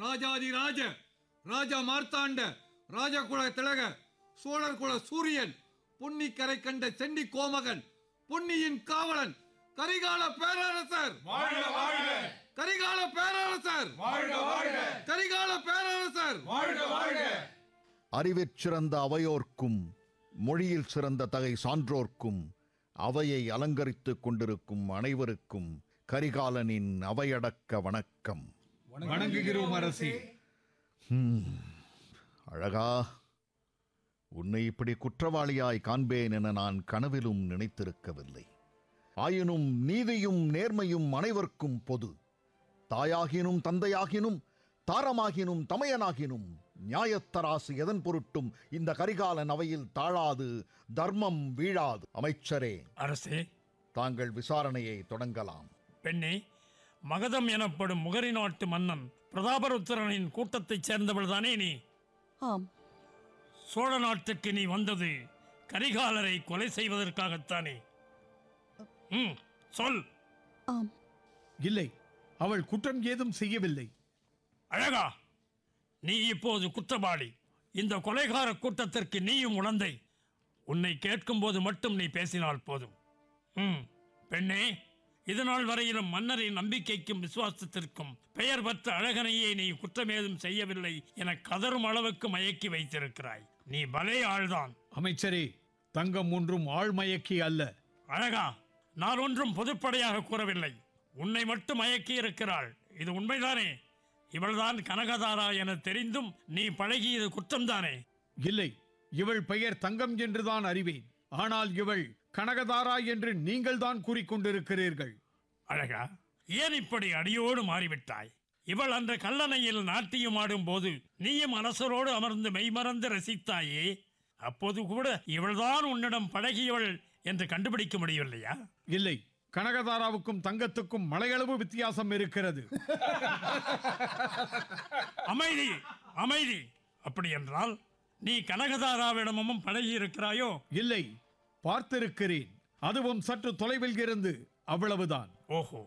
ராஜாதி ராஜ ராஜா மார்த்தாண்ட ராஜகுல திலக சோழர் குல சூரியன் பொன்னிக்கரை கண்ட சென்னி கோமகன் பொன்னியின் காவலன் கரிகால பேரரசர் வாழ்க வாழ்க கரிகால பேரரசர் வாழ்க வாழ்க கரிகால பேரரசர் வாழ்க வாழ்க அறிவிற் சிறந்த அவையோர்க்கும் மொழியில் சிறந்த தகை சான்றோர்க்கும் அவையை அலங்கரித்துக் கொண்டிருக்கும் அனைவருக்கும் கரிகாலனின் அவையடக்க வணக்கம் வணங்குகிறோம் அரசே அழகா உன்னை இப்படி குற்றவாளியாய் காண்பேன் என நான் கனவிலும் நினைத்திருக்கவில்லை ஆயினும் நீதியும் நேர்மையும் அனைவருக்கும் பொது தாயாகினும் தந்தையாகினும் தாரமாகினும் தமையனாகினும் நியாயத்தராசு எதன் பொருட்டும் இந்த கரிகாலன் அவையில் தாழாது தர்மம் வீழாது அமைச்சரே அரசே தாங்கள் விசாரணையை தொடங்கலாம் பெண்ணே மகதம் எனப்படும் முகரி நாட்டு மன்னன் பிரதாபருத்திரனின் கூட்டத்தைச் சேர்ந்தவள் தானே நீ ஆம் சோழ நாட்டுக்கு நீ வந்தது கரிகாலரை கொலை செய்வதற்காகத்தானே ம் சொல் ஆம் இல்லை அவள் குற்றம் ஏதும் செய்யவில்லை அழகா நீ இப்போது குற்றவாளி இந்த கொலைகார கூட்டத்திற்கு நீயும் உணர்ந்தை உன்னை கேட்கும்போது மட்டும் நீ பேசினால் போதும் ம் பெண்ணே இதுநாள் வரையிலும் மன்னரின் நம்பிக்கைக்கும் விசுவாசத்திற்கும் பெயர் பெற்ற அழகனையே நீ குற்றமேதும் செய்யவில்லை என கதறும் அளவுக்கு மயக்கி வைத்திருக்கிறாய் நீ பலே ஆள்தான் அமைச்சரே தங்கம் ஒன்றும் ஆழ்மயக்கி அல்ல அழகா நான் ஒன்றும் பொதுப்படையாக கூறவில்லை உன்னை மட்டும் மயக்கி இருக்கிறாள் இது உண்மைதானே இவள்தான் கனகதாரா என தெரிந்தும் நீ பழகியது குற்றம்தானே இல்லை இவள் பெயர் தங்கம் என்றுதான் அறிவேன் ஆனால் இவள் கனகதாரா என்று நீங்கள் தான் கூறிக்கொண்டிருக்கிறீர்கள் அழகா ஏன் இப்படி அடியோடு மாறிவிட்டாய் இவள் அன்று கல்லணையில் நாட்டியம் ஆடும் போது நீயும் அரசரோடு அமர்ந்து மெய்மறந்து ரசித்தாயே அப்போது கூட இவள்தான் உன்னிடம் பழகியவள் என்று கண்டுபிடிக்க முடியவில்லையா இல்லை கனகதாராவுக்கும் தங்கத்துக்கும் மலையளவு வித்தியாசம் இருக்கிறது அமைதி அமைதி அப்படி என்றால் நீ கனகதாராவிடமும் பழகி இருக்கிறாயோ இல்லை பார்த்திருக்கிறேன் அதுவும் சற்று தொலைவில் இருந்து அவ்வளவுதான் ஓஹோ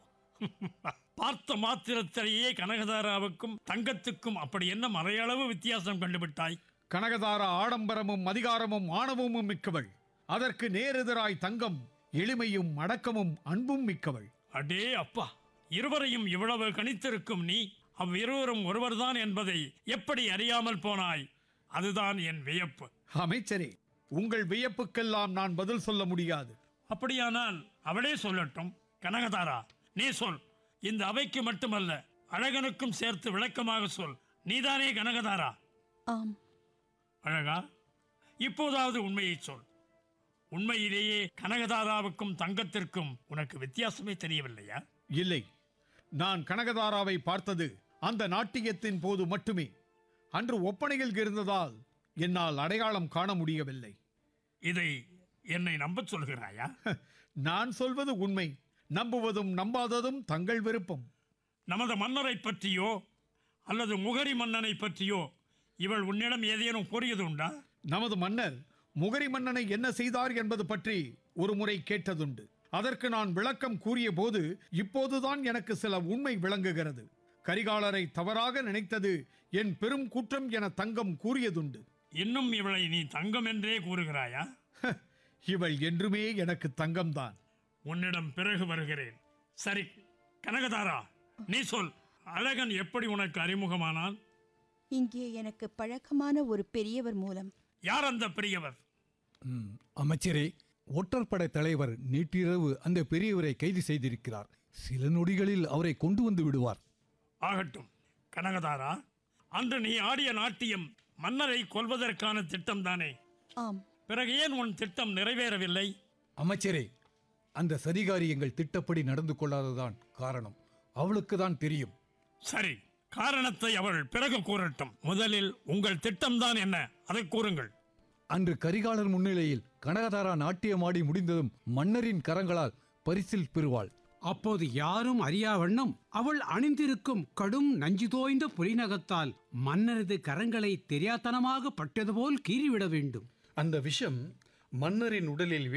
பார்த்த மாத்திரத்திலேயே கனகதாராவுக்கும் தங்கத்துக்கும் அப்படி என்ன மறையளவு வித்தியாசம் கண்டுபிட்டாய் கனகதாரா ஆடம்பரமும் அதிகாரமும் ஆணவமும் மிக்கவள் அதற்கு நேரெதிராய் தங்கம் எளிமையும் அடக்கமும் அன்பும் மிக்கவள் அடே அப்பா இருவரையும் இவ்வளவு கணித்திருக்கும் நீ அவ்விருவரும் ஒருவர்தான் என்பதை எப்படி அறியாமல் போனாய் அதுதான் என் வியப்பு அமைச்சரே உங்கள் வியப்புக்கெல்லாம் நான் பதில் சொல்ல முடியாது அப்படியானால் அவளே சொல்லட்டும் கனகதாரா நீ சொல் இந்த அவைக்கு மட்டுமல்ல அழகனுக்கும் சேர்த்து விளக்கமாக சொல் நீதானே கனகதாரா ஆம் அழகா இப்போதாவது உண்மையை சொல் உண்மையிலேயே கனகதாராவுக்கும் தங்கத்திற்கும் உனக்கு வித்தியாசமே தெரியவில்லையா இல்லை நான் கனகதாராவை பார்த்தது அந்த நாட்டியத்தின் போது மட்டுமே அன்று ஒப்பனையில் இருந்ததால் என்னால் அடையாளம் காண முடியவில்லை இதை என்னை நம்பச் சொல்கிறாயா நான் சொல்வது உண்மை நம்புவதும் நம்பாததும் தங்கள் விருப்பம் நமது மன்னரை பற்றியோ அல்லது முகரி மன்னனை பற்றியோ இவள் உன்னிடம் ஏதேனும் கூறியது உண்டா நமது மன்னர் முகரி மன்னனை என்ன செய்தார் என்பது பற்றி ஒரு முறை கேட்டதுண்டு அதற்கு நான் விளக்கம் கூறிய போது இப்போதுதான் எனக்கு சில உண்மை விளங்குகிறது கரிகாலரை தவறாக நினைத்தது என் பெரும் குற்றம் என தங்கம் கூறியதுண்டு இன்னும் இவளை நீ தங்கம் என்றே கூறுகிறாயா இவள் என்றுமே எனக்கு தங்கம்தான் உன்னிடம் பிறகு வருகிறேன் சரி கனகதாரா நீ சொல் அழகன் எப்படி உனக்கு அறிமுகமானான் இங்கே எனக்கு பழக்கமான ஒரு பெரியவர் மூலம் யார் அந்த பெரியவர் ம், அமைச்சரே ஒற்றற்படை தலைவர் நேற்றிரவு அந்த பெரியவரை கைது செய்திருக்கிறார் சில நொடிகளில் அவரை கொண்டு வந்து விடுவார் ஆகட்டும் கனகதாரா அன்று நீ ஆடிய நாட்டியம் மன்னரை கொல்வதற்கான திட்டம் தானே ஆம் பிறகு ஏன் உன் திட்டம் நிறைவேறவில்லை அமைச்சரே அந்த சதிகாரி எங்கள் திட்டப்படி நடந்து கொள்ளாததான் காரணம் அவளுக்கு தான் தெரியும் சரி காரணத்தை அவள் பிறகு கூறட்டும் முதலில் உங்கள் திட்டம்தான் என்ன அதை கூறுங்கள் அன்று கரிகாலர் முன்னிலையில் கனகதாரா நாட்டியமாடி முடிந்ததும் மன்னரின் கரங்களால் பரிசில் பெறுவாள் அப்போது யாரும் அறியா வண்ணம் அவள் அணிந்திருக்கும் கடும் நஞ்சு தோய்ந்த புலிநகத்தால் மன்னரது கரங்களை தெரியாத்தனமாக பட்டது போல் கீறிவிட வேண்டும் அந்த விஷம் மன்னரின் உடலில்